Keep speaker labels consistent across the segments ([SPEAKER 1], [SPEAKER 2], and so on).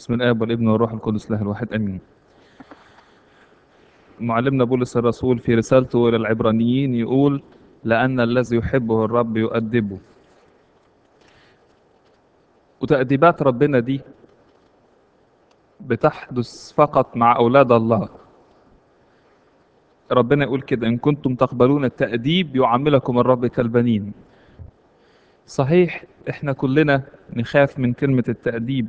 [SPEAKER 1] بسم الآب والابن والروح القدس له الواحد آمين. معلمنا بولس الرسول في رسالته إلى العبرانيين يقول: لأن الذي يحبه الرب يؤدبه. وتأديبات ربنا دي بتحدث فقط مع أولاد الله. ربنا يقول كده: إن كنتم تقبلون التأديب يعاملكم الرب كالبنين. صحيح إحنا كلنا نخاف من كلمة التأديب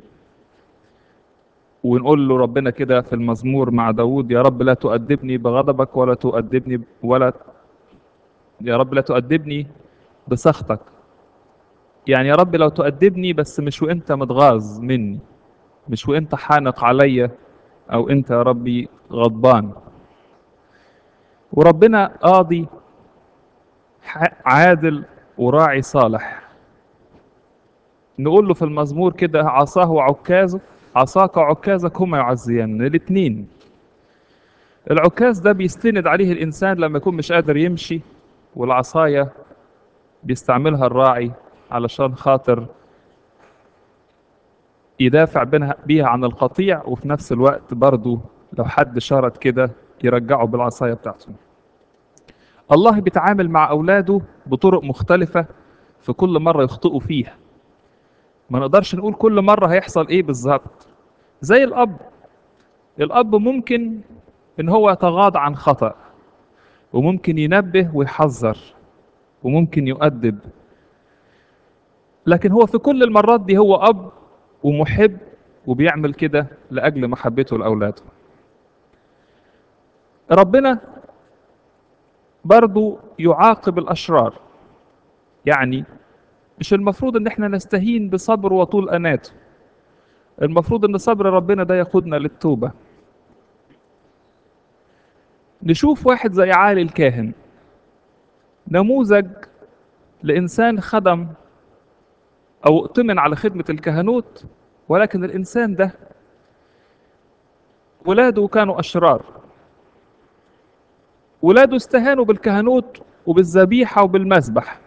[SPEAKER 1] ونقول له ربنا كده في المزمور مع داود يا رب لا تؤدبني بغضبك ولا تؤدبني ولا يا رب لا تؤدبني بسخطك يعني يا رب لو تؤدبني بس مش وانت متغاظ مني مش وانت حانق عليا او انت يا ربي غضبان وربنا قاضي عادل وراعي صالح نقول له في المزمور كده عصاه وعكازه عصاك وعكازك هما يعزيان الاثنين العكاز ده بيستند عليه الإنسان لما يكون مش قادر يمشي والعصاية بيستعملها الراعي علشان خاطر يدافع بيها عن القطيع وفي نفس الوقت برضه لو حد شرد كده يرجعه بالعصاية بتاعته الله بيتعامل مع أولاده بطرق مختلفة في كل مرة يخطئوا فيها ما نقدرش نقول كل مرة هيحصل ايه بالظبط زي الأب الأب ممكن إن هو يتغاضى عن خطأ وممكن ينبه ويحذر وممكن يؤدب لكن هو في كل المرات دي هو أب ومحب وبيعمل كده لأجل محبته لأولاده ربنا برضو يعاقب الأشرار يعني مش المفروض ان احنا نستهين بصبر وطول اناته المفروض ان صبر ربنا ده يقودنا للتوبة نشوف واحد زي عالي الكاهن نموذج لإنسان خدم أو اؤتمن على خدمة الكهنوت ولكن الإنسان ده ولاده كانوا أشرار ولاده استهانوا بالكهنوت وبالذبيحة وبالمذبح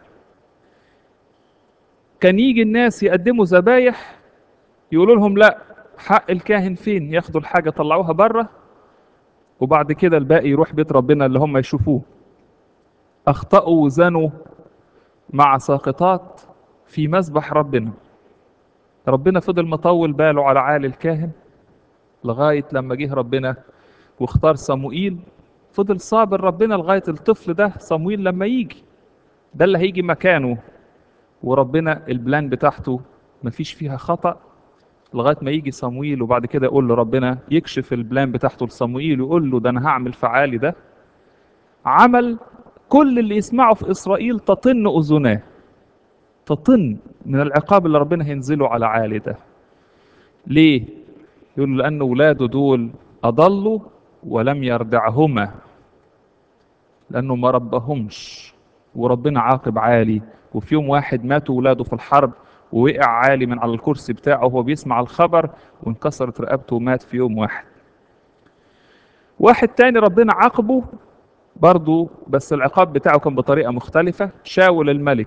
[SPEAKER 1] كان يجي الناس يقدموا ذبايح يقولوا لهم لا حق الكاهن فين ياخدوا الحاجة طلعوها بره وبعد كده الباقي يروح بيت ربنا اللي هم يشوفوه أخطأوا وزنوا مع ساقطات في مذبح ربنا ربنا فضل مطول باله على عالي الكاهن لغاية لما جه ربنا واختار صموئيل فضل صابر ربنا لغاية الطفل ده صموئيل لما يجي ده اللي هيجي مكانه وربنا البلان بتاعته مفيش فيها خطأ لغاية ما يجي صمويل وبعد كده يقول له ربنا يكشف البلان بتاعته لصمويل ويقول له ده أنا هعمل فعالي ده عمل كل اللي يسمعه في إسرائيل تطن أذناه تطن من العقاب اللي ربنا هينزله على عالي ده ليه؟ يقول له لأن ولاده دول أضلوا ولم يردعهما لأنه ما ربهمش وربنا عاقب عالي وفي يوم واحد ماتوا ولاده في الحرب ووقع عالي من على الكرسي بتاعه وهو بيسمع الخبر وانكسرت رقبته ومات في يوم واحد واحد تاني ربنا عاقبه برضه بس العقاب بتاعه كان بطريقة مختلفة شاول الملك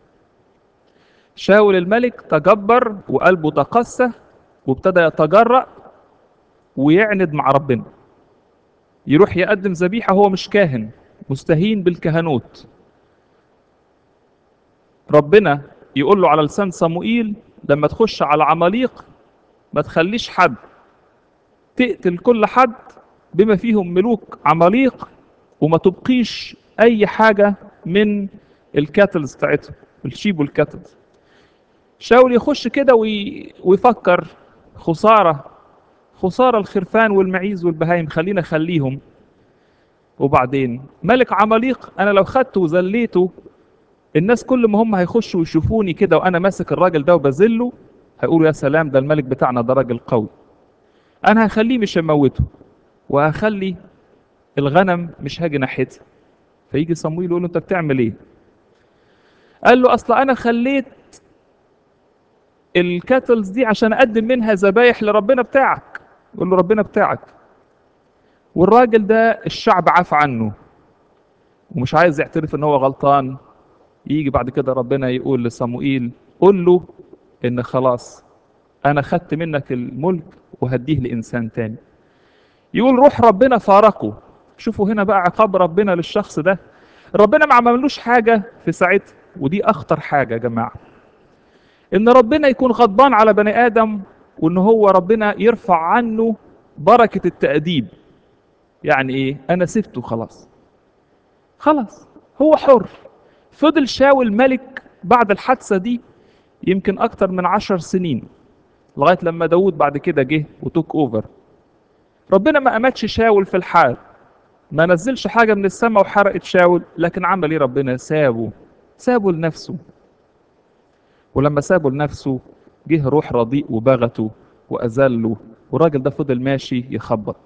[SPEAKER 1] شاول الملك تجبر وقلبه تقسى وابتدى يتجرأ ويعند مع ربنا يروح يقدم ذبيحة هو مش كاهن مستهين بالكهنوت ربنا يقول له على لسان صموئيل لما تخش على عماليق ما تخليش حد تقتل كل حد بما فيهم ملوك عماليق وما تبقيش اي حاجة من الكاتلز بتاعتهم الشيب والكاتلز شاول يخش كده وي... ويفكر خسارة خسارة الخرفان والمعيز والبهايم خلينا خليهم وبعدين ملك عماليق انا لو خدته وذليته الناس كل ما هم هيخشوا يشوفوني كده وانا ماسك الراجل ده وبذله هيقولوا يا سلام ده الملك بتاعنا ده راجل قوي انا هخليه مش هموته وهخلي الغنم مش هاجي ناحيتها فيجي صمويل يقول له انت بتعمل ايه قال له اصل انا خليت الكاتلز دي عشان اقدم منها ذبايح لربنا بتاعك يقول له ربنا بتاعك والراجل ده الشعب عاف عنه ومش عايز يعترف ان هو غلطان يجي بعد كده ربنا يقول لصموئيل قل له ان خلاص انا خدت منك الملك وهديه لإنسان تاني يقول روح ربنا فارقه شوفوا هنا بقى عقاب ربنا للشخص ده ربنا ما عملوش حاجة في ساعتها ودي أخطر حاجة يا جماعة إن ربنا يكون غضبان على بني آدم وإن هو ربنا يرفع عنه بركة التأديب يعني إيه أنا سبته خلاص خلاص هو حر فضل شاول ملك بعد الحادثة دي يمكن أكتر من عشر سنين لغاية لما داود بعد كده جه وتوك أوفر ربنا ما أمتش شاول في الحال ما نزلش حاجة من السماء وحرقت شاول لكن عمل ايه ربنا سابه سابه لنفسه ولما سابه لنفسه جه روح رديء وبغته وأذله والراجل ده فضل ماشي يخبط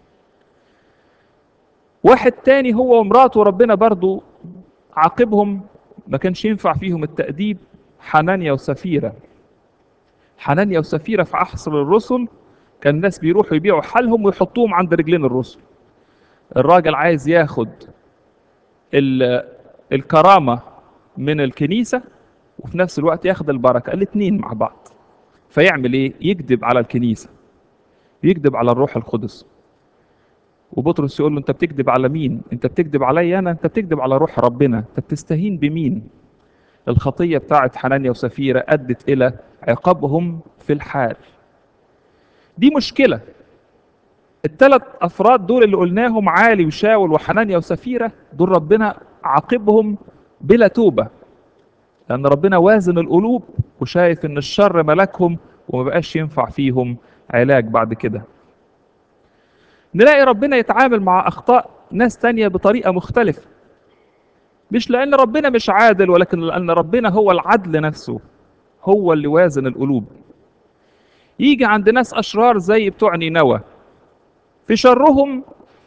[SPEAKER 1] واحد تاني هو ومراته ربنا برضو عاقبهم ما كانش ينفع فيهم التأديب حنانيا وسفيرة حنانيا وسفيرة في عصر الرسل كان الناس بيروحوا يبيعوا حالهم ويحطوهم عند رجلين الرسل الراجل عايز ياخد الكرامة من الكنيسة وفي نفس الوقت ياخد البركة الاثنين مع بعض فيعمل ايه يكذب على الكنيسة يكذب على الروح القدس وبطرس يقول له انت بتكذب على مين انت بتكذب عليا انا انت بتكذب على روح ربنا انت بتستهين بمين الخطية بتاعت حنانيا وسفيرة أدت إلى عقابهم في الحال دي مشكلة الثلاث أفراد دول اللي قلناهم عالي وشاول وحنانيا وسفيرة دول ربنا عاقبهم بلا توبة لأن ربنا وازن القلوب وشايف إن الشر ملكهم وما بقاش ينفع فيهم علاج بعد كده نلاقي ربنا يتعامل مع أخطاء ناس تانية بطريقة مختلفة مش لأن ربنا مش عادل ولكن لأن ربنا هو العدل نفسه هو اللي وازن القلوب يجي عند ناس أشرار زي بتوع نينوى في شرهم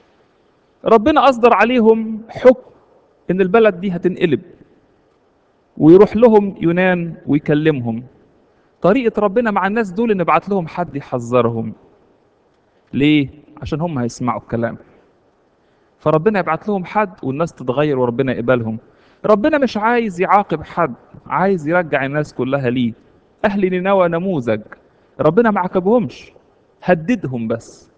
[SPEAKER 1] ربنا أصدر عليهم حكم إن البلد دي هتنقلب ويروح لهم يونان ويكلمهم طريقة ربنا مع الناس دول إن نبعت لهم حد يحذرهم ليه؟ عشان هم هيسمعوا الكلام فربنا يبعت لهم حد والناس تتغير وربنا يقبلهم ربنا مش عايز يعاقب حد عايز يرجع الناس كلها ليه أهل نينوى نموذج ربنا ما عاقبهمش هددهم بس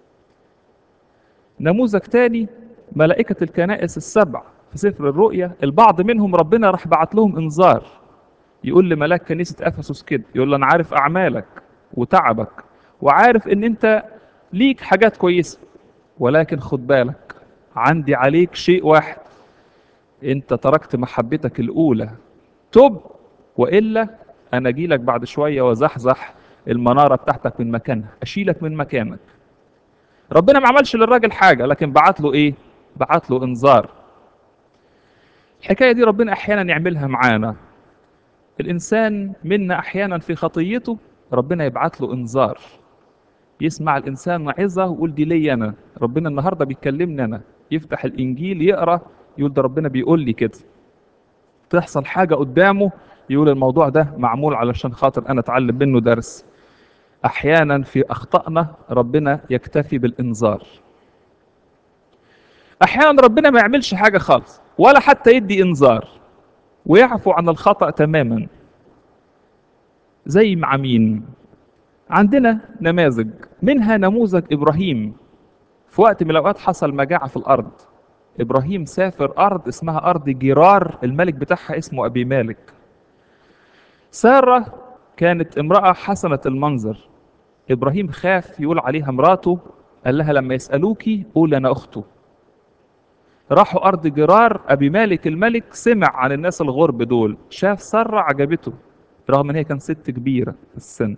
[SPEAKER 1] نموذج تاني ملائكة الكنائس السبع في سفر الرؤيا البعض منهم ربنا راح بعت لهم انذار يقول لملاك كنيسة أفسس كده يقول له أنا عارف أعمالك وتعبك وعارف إن أنت ليك حاجات كويسة ولكن خد بالك عندي عليك شيء واحد أنت تركت محبتك الأولى تب وإلا أنا أجيلك بعد شوية وزحزح المنارة بتاعتك من مكانها أشيلك من مكانك ربنا ما عملش للراجل حاجة لكن بعت له إيه؟ بعت له إنذار الحكاية دي ربنا أحيانا يعملها معانا الإنسان منا أحيانا في خطيته ربنا يبعت له إنذار يسمع الإنسان موعظة ويقول دي لي أنا ربنا النهاردة بيكلمني أنا يفتح الإنجيل يقرأ يقول ده ربنا بيقول لي كده تحصل حاجة قدامه يقول الموضوع ده معمول علشان خاطر أنا أتعلم منه درس أحيانا في أخطائنا ربنا يكتفي بالإنذار أحيانا ربنا ما يعملش حاجة خالص ولا حتى يدي إنذار ويعفو عن الخطأ تماما زي مع مين عندنا نماذج منها نموذج إبراهيم في وقت من الأوقات حصل مجاعة في الأرض إبراهيم سافر أرض اسمها أرض جرار الملك بتاعها اسمه أبي مالك سارة كانت امرأة حسنة المنظر إبراهيم خاف يقول عليها مراته قال لها لما يسألوكي قول أنا أخته راحوا أرض جرار أبي مالك الملك سمع عن الناس الغرب دول شاف سارة عجبته رغم أن هي كانت ست كبيرة في السن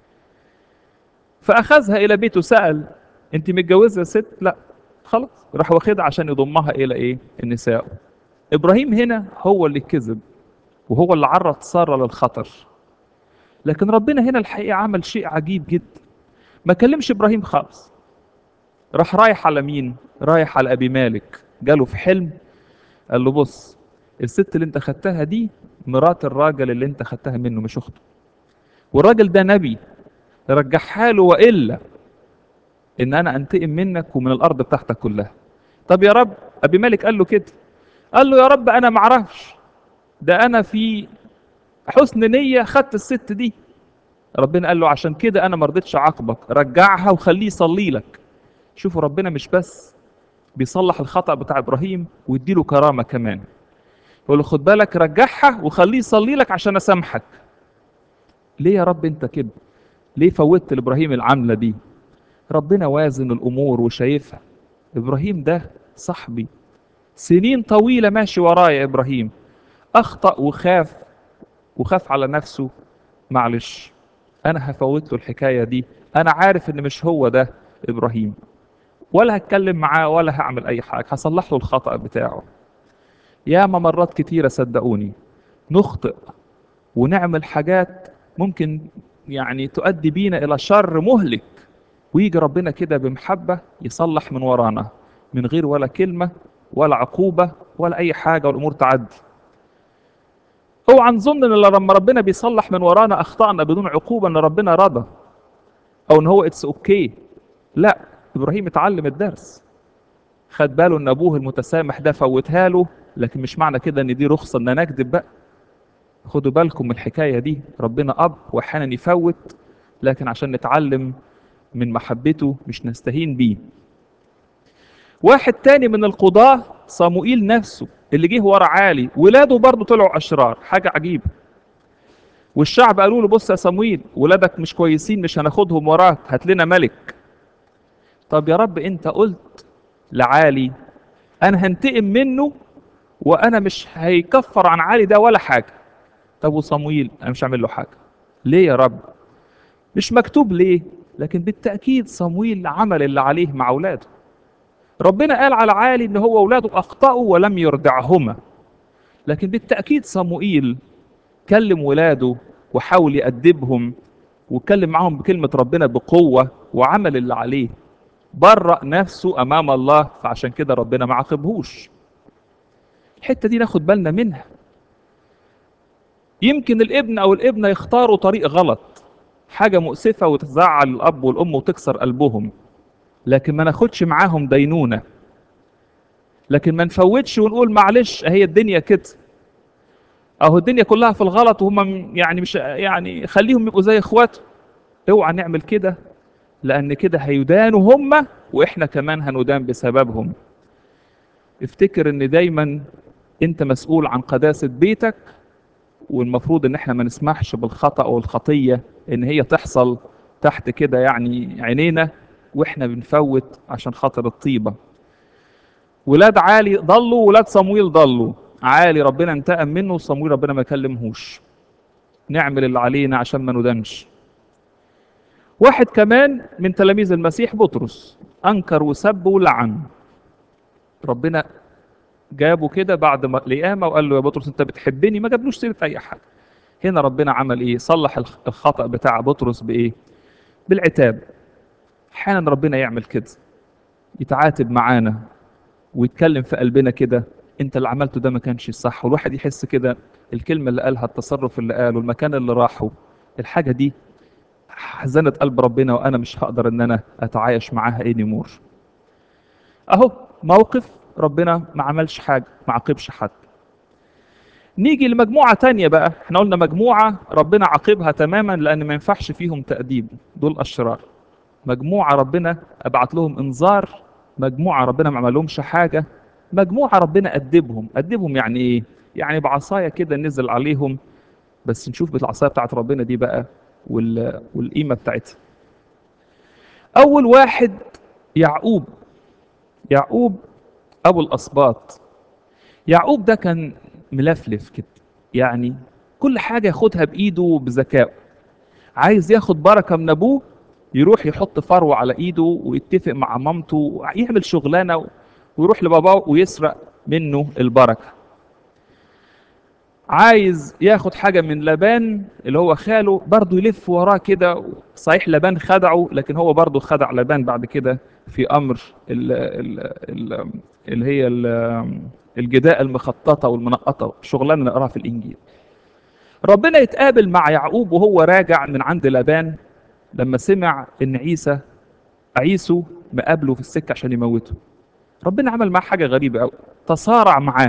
[SPEAKER 1] فأخذها إلى بيته سأل أنت متجوزة ست؟ لا خلاص راح واخدها عشان يضمها إلى إيه؟ النساء إبراهيم هنا هو اللي كذب وهو اللي عرض سارة للخطر لكن ربنا هنا الحقيقة عمل شيء عجيب جدا ما كلمش إبراهيم خالص راح رايح على مين؟ رايح على أبي مالك جاله في حلم قال له بص الست اللي انت خدتها دي مرات الراجل اللي انت خدتها منه مش اخته والراجل ده نبي رجعها له والا ان انا انتقم منك ومن الارض بتاعتك كلها طب يا رب ابي مالك قال له كده قال له يا رب انا ما اعرفش ده انا في حسن نيه خدت الست دي ربنا قال له عشان كده انا ما رضيتش اعاقبك رجعها وخليه يصلي لك شوفوا ربنا مش بس بيصلح الخطأ بتاع ابراهيم ويديله كرامة كمان يقول له خد بالك رجعها وخليه يصلي لك عشان اسامحك ليه يا رب انت كده ليه فوتت لابراهيم العملة دي ربنا وازن الامور وشايفها ابراهيم ده صاحبي سنين طويلة ماشي ورايا ابراهيم اخطأ وخاف وخاف على نفسه معلش انا هفوت له الحكايه دي انا عارف ان مش هو ده ابراهيم ولا هتكلم معاه ولا هعمل اي حاجه هصلح له الخطا بتاعه ياما مرات كتيره صدقوني نخطئ ونعمل حاجات ممكن يعني تؤدي بينا الى شر مهلك ويجي ربنا كده بمحبه يصلح من ورانا من غير ولا كلمه ولا عقوبه ولا اي حاجه والامور تعدي اوعى نظن ان لما ربنا بيصلح من ورانا اخطائنا بدون عقوبه ان ربنا رضى او ان هو اتس اوكي okay. لا ابراهيم اتعلم الدرس خد باله ان ابوه المتسامح ده فوتها له لكن مش معنى كده ان دي رخصه ان انا اكذب بقى خدوا بالكم من الحكايه دي ربنا اب واحيانا يفوت لكن عشان نتعلم من محبته مش نستهين بيه واحد تاني من القضاة صموئيل نفسه اللي جه ورا عالي ولاده برضه طلعوا اشرار حاجه عجيبه والشعب قالوا له بص يا صموئيل ولادك مش كويسين مش هناخدهم وراك هات لنا ملك طب يا رب انت قلت لعالي انا هنتقم منه وانا مش هيكفر عن عالي ده ولا حاجه طب وصموئيل انا مش هعمل له حاجه ليه يا رب مش مكتوب ليه لكن بالتاكيد صموئيل عمل اللي عليه مع اولاده ربنا قال على عالي ان هو اولاده اخطاوا ولم يرضعهما لكن بالتاكيد صموئيل كلم ولاده وحاول يأدبهم واتكلم معاهم بكلمة ربنا بقوة وعمل اللي عليه برأ نفسه أمام الله فعشان كده ربنا ما عاقبهوش الحتة دي ناخد بالنا منها يمكن الابن أو الابنة يختاروا طريق غلط حاجة مؤسفة وتزعل الأب والأم وتكسر قلبهم لكن ما ناخدش معاهم دينونة لكن ما نفوتش ونقول معلش هي الدنيا كده اهو الدنيا كلها في الغلط وهم يعني مش يعني خليهم يبقوا زي اخواته اوعى نعمل كده لان كده هيدانوا هم واحنا كمان هندان بسببهم افتكر ان دايما انت مسؤول عن قداسة بيتك والمفروض ان احنا ما نسمحش بالخطأ والخطية ان هي تحصل تحت كده يعني عينينا واحنا بنفوت عشان خاطر الطيبة ولاد عالي ضلوا ولاد صمويل ضلوا عالي ربنا انتقم منه وصمويل ربنا ما كلمهوش نعمل اللي علينا عشان ما ندنش واحد كمان من تلاميذ المسيح بطرس انكر وسب ولعن ربنا جابه كده بعد ما القيامه وقال له يا بطرس انت بتحبني ما جابلوش سيره اي حاجه هنا ربنا عمل ايه صلح الخطا بتاع بطرس بايه بالعتاب احيانا ربنا يعمل كده يتعاتب معانا ويتكلم في قلبنا كده انت اللي عملته ده ما كانش صح والواحد يحس كده الكلمه اللي قالها التصرف اللي قاله المكان اللي راحه الحاجه دي حزنت قلب ربنا وانا مش هقدر ان انا اتعايش معاها اني مور اهو موقف ربنا ما عملش حاجه ما عاقبش حد نيجي لمجموعه تانية بقى احنا قلنا مجموعه ربنا عاقبها تماما لان ما ينفعش فيهم تاديب دول اشرار مجموعه ربنا ابعت لهم انذار مجموعه ربنا ما عملهمش حاجه مجموعة ربنا أدبهم أدبهم يعني إيه؟ يعني بعصاية كده نزل عليهم بس نشوف بالعصاية بتاعت ربنا دي بقى وال... والقيمة بتاعتها أول واحد يعقوب يعقوب أبو الأسباط يعقوب ده كان ملفلف كده يعني كل حاجة ياخدها بإيده بذكاء عايز ياخد بركة من أبوه يروح يحط فروة على إيده ويتفق مع مامته يعمل شغلانة ويروح لباباه ويسرق منه البركة عايز ياخد حاجة من لبان اللي هو خاله برضه يلف وراه كده صحيح لبان خدعه لكن هو برضه خدع لبان بعد كده في أمر ال ال ال اللي هي ال الجداء المخططة والمنقطة شغلانة نقراها في الإنجيل ربنا يتقابل مع يعقوب وهو راجع من عند لبان لما سمع إن عيسى عيسو مقابله في السكة عشان يموته ربنا عمل معاه حاجة غريبة قوي تصارع معاه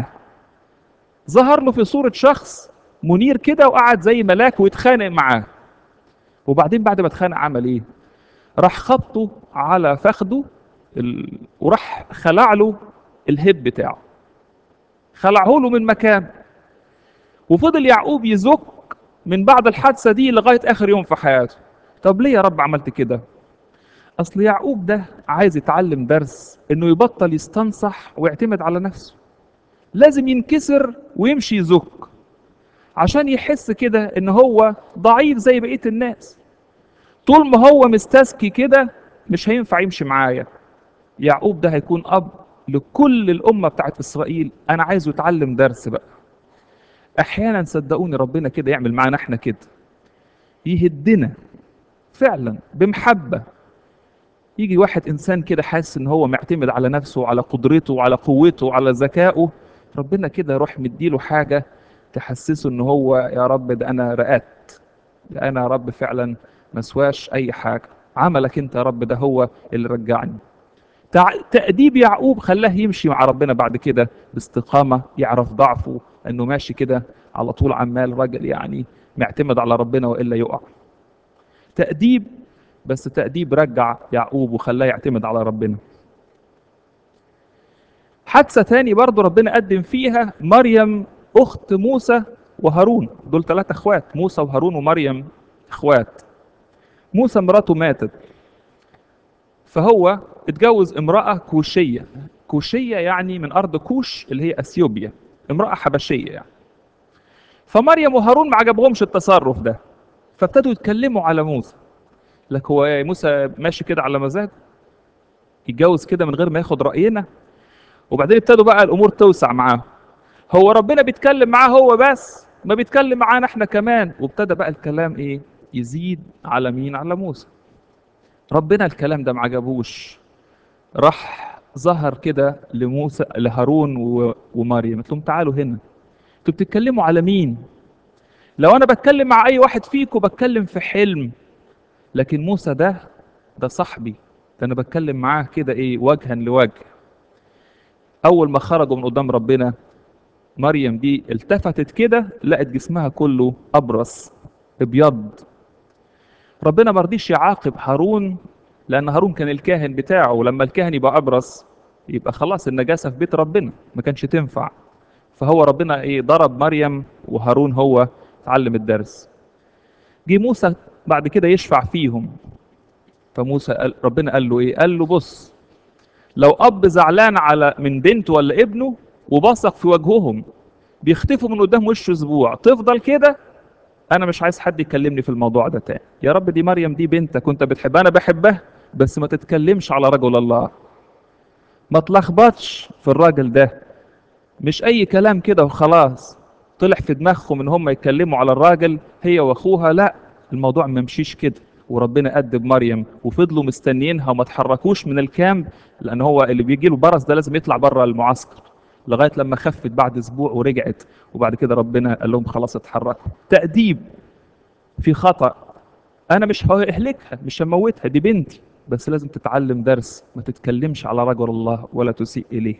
[SPEAKER 1] ظهر له في صورة شخص منير كده وقعد زي ملاك ويتخانق معاه وبعدين بعد ما اتخانق عمل ايه راح خبطه على فخده ال... وراح خلع له الهب بتاعه خلعه له من مكان وفضل يعقوب يزك من بعد الحادثة دي لغاية آخر يوم في حياته طب ليه يا رب عملت كده أصل يعقوب ده عايز يتعلم درس إنه يبطل يستنصح ويعتمد على نفسه لازم ينكسر ويمشي يزك عشان يحس كده إن هو ضعيف زي بقية الناس طول ما هو مستسكي كده مش هينفع يمشي معايا يعقوب ده هيكون أب لكل الأمة بتاعت إسرائيل أنا عايزه يتعلم درس بقى احيانا صدقوني ربنا كده يعمل معانا احنا كده يهدنا فعلا بمحبه يجي واحد انسان كده حاسس ان هو معتمد على نفسه وعلى قدرته وعلى قوته وعلى ذكائه ربنا كده يروح مديله حاجه تحسسه ان هو يا رب ده انا رقدت ده انا يا رب فعلا مسواش اي حاجه عملك انت يا رب ده هو اللي رجعني تأديب يعقوب خلاه يمشي مع ربنا بعد كده باستقامة يعرف ضعفه انه ماشي كده على طول عمال راجل يعني معتمد على ربنا والا يقع تأديب بس تأديب رجع يعقوب وخلاه يعتمد على ربنا حادثة تاني برضو ربنا قدم فيها مريم أخت موسى وهارون دول ثلاثة اخوات موسى وهارون ومريم اخوات موسى مراته ماتت فهو اتجوز امرأة كوشية كوشية يعني من أرض كوش اللي هي أثيوبيا امرأة حبشية يعني فمريم وهارون ما عجبهمش التصرف ده فابتدوا يتكلموا على موسى لك هو يا موسى ماشي كده على مزاجه يتجوز كده من غير ما ياخد رأينا وبعدين ابتدوا بقى الأمور توسع معاه هو ربنا بيتكلم معاه هو بس ما بيتكلم معانا احنا كمان وابتدى بقى الكلام ايه يزيد على مين على موسى ربنا الكلام ده ما عجبوش راح ظهر كده لموسى لهارون و... ومريم قلت لهم تعالوا هنا انتوا بتتكلموا على مين لو انا بتكلم مع اي واحد فيكم بتكلم في حلم لكن موسى ده ده صاحبي ده انا بتكلم معاه كده ايه وجها لوجه اول ما خرجوا من قدام ربنا مريم دي التفتت كده لقت جسمها كله ابرص ابيض ربنا ما رضيش يعاقب هارون لان هارون كان الكاهن بتاعه ولما الكاهن يبقى ابرص يبقى خلاص النجاسه في بيت ربنا ما كانش تنفع فهو ربنا ايه ضرب مريم وهارون هو اتعلم الدرس جه موسى بعد كده يشفع فيهم فموسى قال ربنا قال له ايه قال له بص لو اب زعلان على من بنته ولا ابنه وبصق في وجههم بيختفوا من قدام وشه اسبوع تفضل كده انا مش عايز حد يكلمني في الموضوع ده تاني يا رب دي مريم دي بنتك كنت بتحبها انا بحبها بس ما تتكلمش على رجل الله ما تلخبطش في الراجل ده مش اي كلام كده وخلاص طلع في دماغهم ان هم يتكلموا على الراجل هي واخوها لا الموضوع ما مشيش كده وربنا أدب مريم وفضلوا مستنيينها وما تحركوش من الكامب لان هو اللي بيجي له برص ده لازم يطلع بره المعسكر لغايه لما خفت بعد اسبوع ورجعت وبعد كده ربنا قال لهم خلاص اتحركوا تأديب في خطأ انا مش ههلكها مش هموتها دي بنتي بس لازم تتعلم درس ما تتكلمش على رجل الله ولا تسيء اليه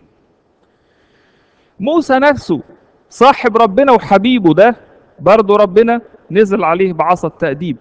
[SPEAKER 1] موسى نفسه صاحب ربنا وحبيبه ده برضه ربنا نزل عليه بعصا التأديب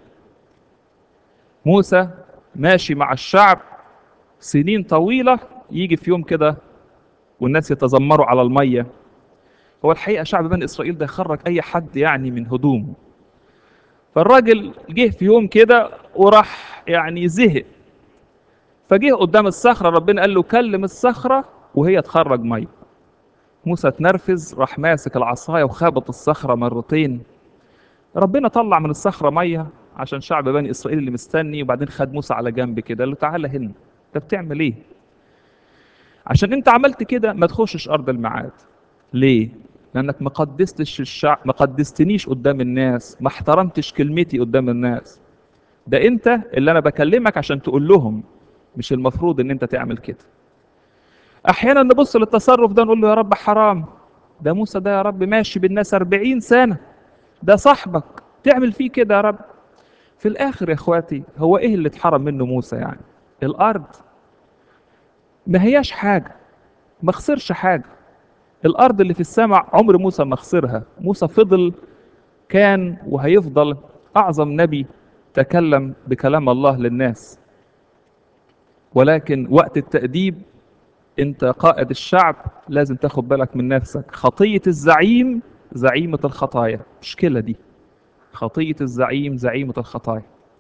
[SPEAKER 1] موسى ماشي مع الشعب سنين طويلة يجي في يوم كده والناس يتذمروا على المية هو الحقيقة شعب بني إسرائيل ده خرج أي حد يعني من هدومه فالراجل جه في يوم كده وراح يعني زهق فجه قدام الصخرة ربنا قال له كلم الصخرة وهي تخرج مية موسى اتنرفز راح ماسك العصاية وخابط الصخرة مرتين ربنا طلع من الصخرة مية عشان شعب بني إسرائيل اللي مستني وبعدين خد موسى على جنب كده قال له تعالى هنا انت بتعمل ايه عشان انت عملت كده ما تخشش ارض الميعاد ليه لانك ما قدستش الشعب ما قدستنيش قدام الناس ما احترمتش كلمتي قدام الناس ده انت اللي انا بكلمك عشان تقول لهم مش المفروض ان انت تعمل كده احيانا نبص للتصرف ده نقول له يا رب حرام ده موسى ده يا رب ماشي بالناس 40 سنه ده صاحبك تعمل فيه كده يا رب في الاخر يا اخواتي هو ايه اللي اتحرم منه موسى يعني الارض ما هياش حاجه ما خسرش حاجه الارض اللي في السماء عمر موسى ما خسرها موسى فضل كان وهيفضل اعظم نبي تكلم بكلام الله للناس ولكن وقت التأديب انت قائد الشعب لازم تاخد بالك من نفسك خطية الزعيم زعيمة الخطايا مشكلة دي خطية الزعيم زعيمة الخطايا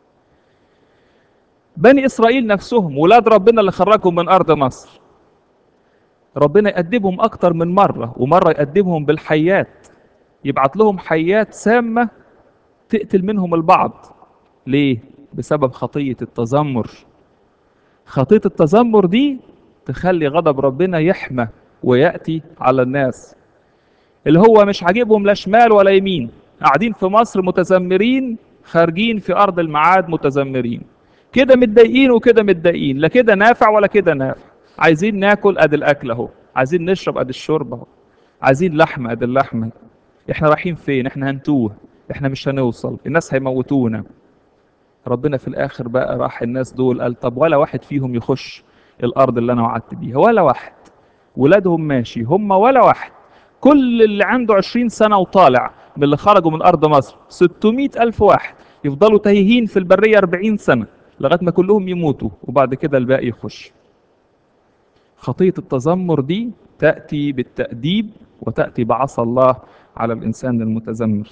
[SPEAKER 1] بني إسرائيل نفسهم ولاد ربنا اللي خرجهم من أرض مصر ربنا يأدبهم أكتر من مرة ومرة يأدبهم بالحيات يبعت لهم حيات سامة تقتل منهم البعض ليه؟ بسبب خطية التذمر خطية التذمر دي تخلي غضب ربنا يحمى ويأتي على الناس اللي هو مش عاجبهم لا شمال ولا يمين قاعدين في مصر متذمرين خارجين في أرض المعاد متذمرين كده متضايقين وكده متضايقين لا كده نافع ولا كده نافع عايزين ناكل ادي الاكل اهو عايزين نشرب ادي الشرب اهو عايزين لحمه ادي اللحمه احنا رايحين فين احنا هنتوه احنا مش هنوصل الناس هيموتونا ربنا في الاخر بقى راح الناس دول قال طب ولا واحد فيهم يخش الارض اللي انا وعدت بيها ولا واحد ولادهم ماشي هم ولا واحد كل اللي عنده 20 سنه وطالع من اللي خرجوا من ارض مصر 600 الف واحد يفضلوا تايهين في البريه 40 سنه لغايه ما كلهم يموتوا وبعد كده الباقي يخش خطيه التذمر دي تاتي بالتاديب وتاتي بعصا الله على الانسان المتذمر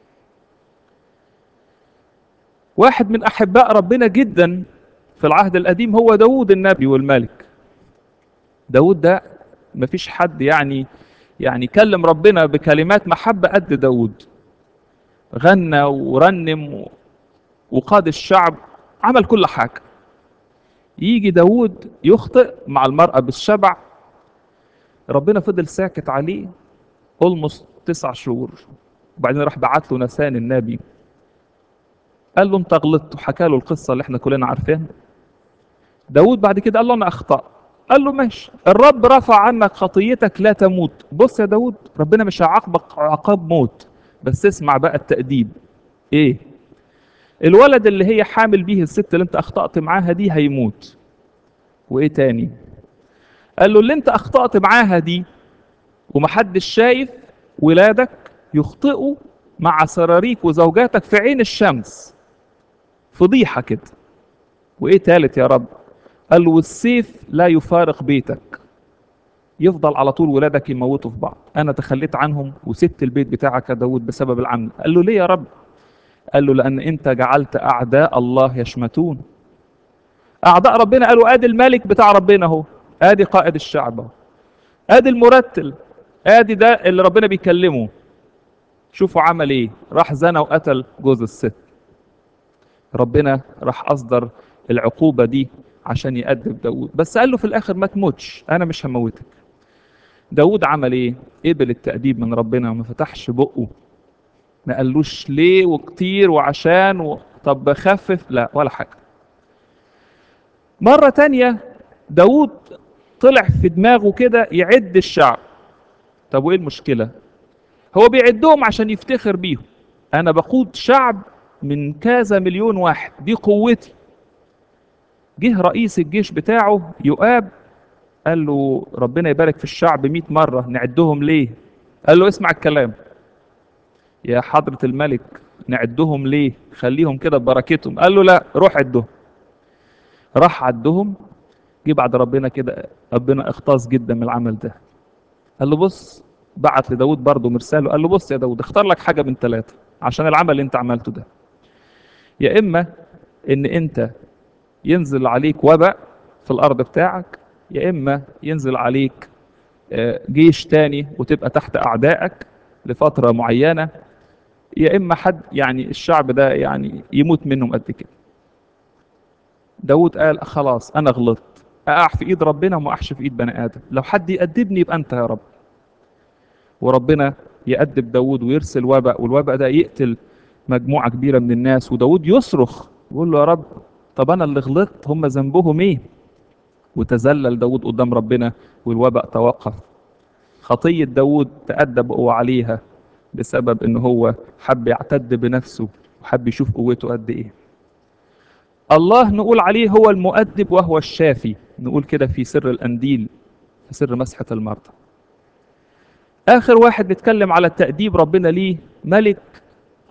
[SPEAKER 1] واحد من احباء ربنا جدا في العهد القديم هو داود النبي والملك داود ده مفيش حد يعني يعني كلم ربنا بكلمات محبة قد داود غنى ورنم وقاد الشعب عمل كل حاجة يجي داود يخطئ مع المرأة بالشبع ربنا فضل ساكت عليه almost تسع شهور وبعدين راح بعت له نسان النبي قال له انت غلطت وحكى له القصة اللي احنا كلنا عارفينها داود بعد كده قال له انا اخطأت قال له ماشي الرب رفع عنك خطيتك لا تموت بص يا داود ربنا مش هيعاقبك عقاب موت بس اسمع بقى التأديب ايه الولد اللي هي حامل بيه الست اللي انت اخطأت معاها دي هيموت وايه تاني قال له اللي انت اخطأت معاها دي ومحدش شايف ولادك يخطئوا مع سراريك وزوجاتك في عين الشمس فضيحة كده وايه تالت يا رب قال له والسيف لا يفارق بيتك يفضل على طول ولادك يموتوا في بعض انا تخليت عنهم وسبت البيت بتاعك يا داود بسبب العمل قال له ليه يا رب قال له لان انت جعلت اعداء الله يشمتون اعداء ربنا قالوا ادي الملك بتاع ربنا اهو ادي قائد الشعب اهو ادي المرتل ادي ده اللي ربنا بيكلمه شوفوا عمل ايه راح زنى وقتل جوز الست ربنا راح اصدر العقوبة دي عشان يأدب داود بس قال له في الاخر ما تموتش انا مش هموتك داود عمل ايه قبل التأديب من ربنا وما فتحش بقه ما قالوش ليه وكتير وعشان و... طب بخفف لا ولا حاجة مرة تانية داود طلع في دماغه كده يعد الشعب طب وايه المشكلة هو بيعدهم عشان يفتخر بيهم انا بقود شعب من كذا مليون واحد دي قوتي جه رئيس الجيش بتاعه يؤاب قال له ربنا يبارك في الشعب 100 مرة نعدهم ليه قال له اسمع الكلام يا حضرة الملك نعدهم ليه خليهم كده ببركتهم قال له لا روح عدهم راح عدهم جه بعد ربنا كده ربنا اختص جدا من العمل ده قال له بص بعت لداود برضه مرساله قال له بص يا داود اختار لك حاجة من ثلاثة عشان العمل اللي انت عملته ده يا اما ان انت ينزل عليك وباء في الارض بتاعك يا اما ينزل عليك جيش تاني وتبقى تحت اعدائك لفتره معينه يا اما حد يعني الشعب ده يعني يموت منهم قد كده داود قال خلاص انا غلطت اقع في ايد ربنا وما اقعش في ايد بني ادم لو حد يأدبني يبقى انت يا رب وربنا يأدب داود ويرسل وباء والوباء ده يقتل مجموعه كبيره من الناس وداود يصرخ يقول له يا رب طب انا اللي غلطت هم ذنبهم ايه وتذلل داود قدام ربنا والوباء توقف خطية داود تأدب هو عليها بسبب ان هو حب يعتد بنفسه وحب يشوف قوته قد ايه الله نقول عليه هو المؤدب وهو الشافي نقول كده في سر الأنديل في سر مسحة المرضى آخر واحد نتكلم على التأديب ربنا ليه ملك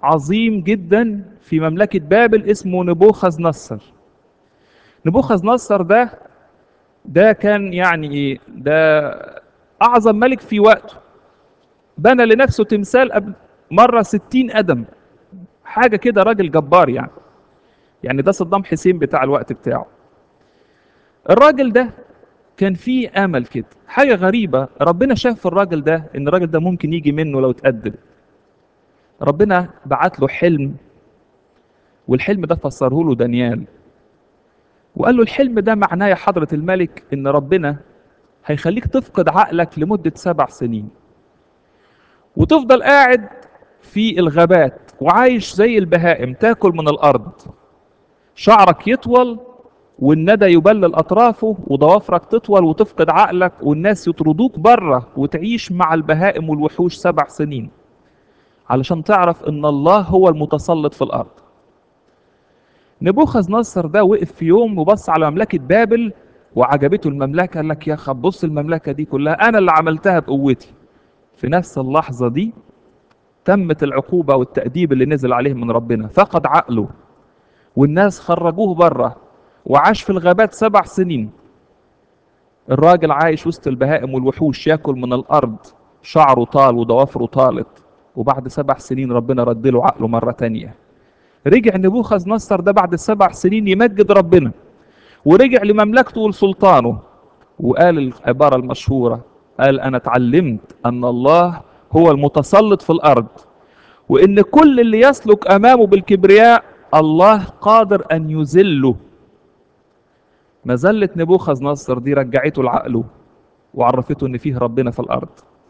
[SPEAKER 1] عظيم جدا في مملكة بابل اسمه نبوخذ نصر نبوخذ نصر ده ده كان يعني ايه ده اعظم ملك في وقته بنى لنفسه تمثال قبل مرة ستين قدم حاجة كده راجل جبار يعني يعني ده صدام حسين بتاع الوقت بتاعه الراجل ده كان فيه امل كده حاجة غريبة ربنا شاف في الراجل ده ان الراجل ده ممكن يجي منه لو اتقدم ربنا بعت له حلم والحلم ده فسره له دانيال وقال له الحلم ده معناه يا حضرة الملك ان ربنا هيخليك تفقد عقلك لمدة سبع سنين وتفضل قاعد في الغابات وعايش زي البهائم تاكل من الارض شعرك يطول والندى يبلل اطرافه وضوافرك تطول وتفقد عقلك والناس يطردوك بره وتعيش مع البهائم والوحوش سبع سنين علشان تعرف ان الله هو المتسلط في الارض نبوخذ نصر ده وقف في يوم وبص على مملكة بابل وعجبته المملكة قال لك يا خب بص المملكة دي كلها أنا اللي عملتها بقوتي في نفس اللحظة دي تمت العقوبة والتأديب اللي نزل عليه من ربنا فقد عقله والناس خرجوه بره وعاش في الغابات سبع سنين الراجل عايش وسط البهائم والوحوش ياكل من الأرض شعره طال وضوافره طالت وبعد سبع سنين ربنا رد له عقله مرة تانية رجع نبوخذ نصر ده بعد السبع سنين يمجد ربنا ورجع لمملكته ولسلطانه وقال العبارة المشهورة قال أنا اتعلمت أن الله هو المتسلط في الأرض وإن كل اللي يسلك أمامه بالكبرياء الله قادر أن يذله مذلة نبوخذ نصر دي رجعته لعقله وعرفته إن فيه ربنا في الأرض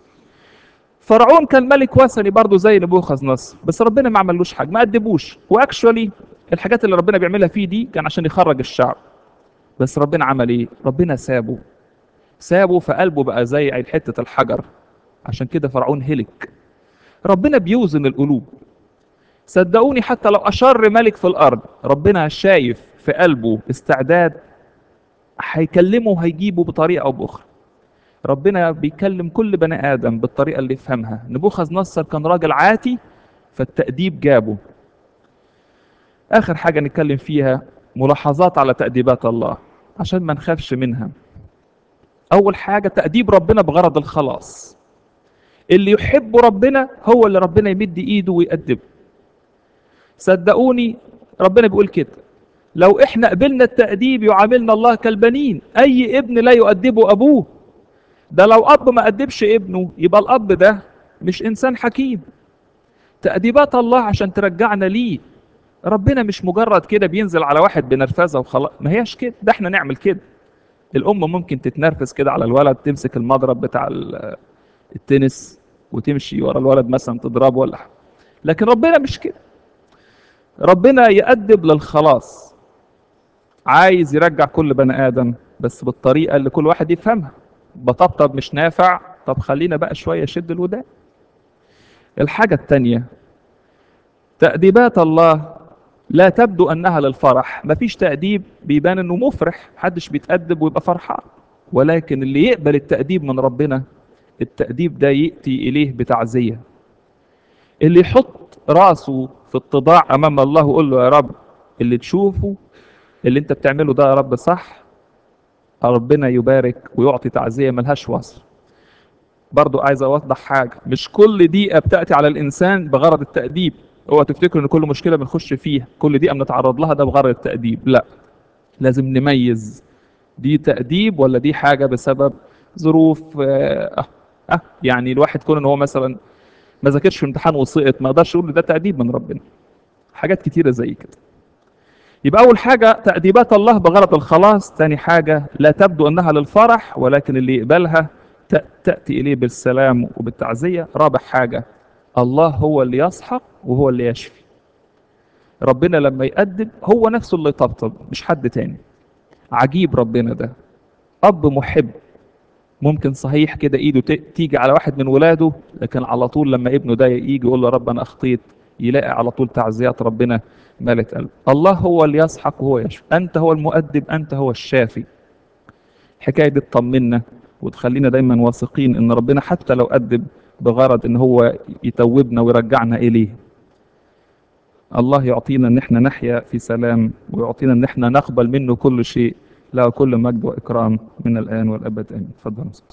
[SPEAKER 1] فرعون كان ملك وثني برضه زي نبوخذ نصر بس ربنا ما عملوش حاجه ما ادبوش واكشولي الحاجات اللي ربنا بيعملها فيه دي كان عشان يخرج الشعب بس ربنا عمل ايه ربنا سابه سابه فقلبه بقى زي حته الحجر عشان كده فرعون هلك ربنا بيوزن القلوب صدقوني حتى لو اشر ملك في الارض ربنا شايف في قلبه استعداد هيكلمه وهيجيبه بطريقه او باخرى ربنا بيكلم كل بني ادم بالطريقه اللي يفهمها نبوخذ نصر كان راجل عاتي فالتأديب جابه اخر حاجه نتكلم فيها ملاحظات على تأديبات الله عشان ما نخافش منها اول حاجه تأديب ربنا بغرض الخلاص اللي يحب ربنا هو اللي ربنا يمد ايده ويأدبه صدقوني ربنا بيقول كده لو احنا قبلنا التأديب يعاملنا الله كالبنين اي ابن لا يؤدبه ابوه ده لو اب ما ادبش ابنه يبقى الاب ده مش انسان حكيم تأديبات الله عشان ترجعنا ليه ربنا مش مجرد كده بينزل على واحد بنرفزه وخلاص ما هياش كده ده احنا نعمل كده الام ممكن تتنرفز كده على الولد تمسك المضرب بتاع التنس وتمشي ورا الولد مثلا تضربه ولا حاجه لكن ربنا مش كده ربنا يأدب للخلاص عايز يرجع كل بني ادم بس بالطريقه اللي كل واحد يفهمها بطبطب مش نافع طب خلينا بقى شويه شد الودان الحاجه الثانيه تأديبات الله لا تبدو انها للفرح مفيش تأديب بيبان انه مفرح محدش بيتأدب ويبقى فرحان ولكن اللي يقبل التأديب من ربنا التأديب ده يأتي إليه بتعزية اللي يحط راسه في اتضاع أمام الله ويقول له يا رب اللي تشوفه اللي انت بتعمله ده يا رب صح ربنا يبارك ويعطي تعزية ملهاش وصف برضو عايز اوضح حاجة مش كل دقيقة بتأتي على الإنسان بغرض التأديب اوعى تفتكروا ان كل مشكلة بنخش فيها كل دقيقة بنتعرض لها ده بغرض التأديب لا لازم نميز دي تأديب ولا دي حاجة بسبب ظروف آه, آه يعني الواحد كون ان هو مثلا ما ذاكرش في امتحان وسقط ما اقدرش اقول ده تأديب من ربنا حاجات كتيرة زي كده يبقى أول حاجة تأديبات الله بغرض الخلاص تاني حاجة لا تبدو أنها للفرح ولكن اللي يقبلها تأتي إليه بالسلام وبالتعزية رابع حاجة الله هو اللي يسحق وهو اللي يشفي ربنا لما يقدم هو نفسه اللي يطبطب مش حد تاني عجيب ربنا ده أب محب ممكن صحيح كده ايده تيجي على واحد من ولاده لكن على طول لما ابنه ده يجي يقول له رب انا اخطيت يلاقي على طول تعزيات ربنا مالت قلبه الله هو اللي يسحق وهو يشفي انت هو المؤدب انت هو الشافي الحكايه دي تطمنا وتخلينا دايما واثقين ان ربنا حتى لو أدب بغرض ان هو يتوبنا ويرجعنا اليه الله يعطينا ان احنا نحيا في سلام ويعطينا ان احنا نقبل منه كل شيء له كل مجد واكرام من الان والابد امين اتفضل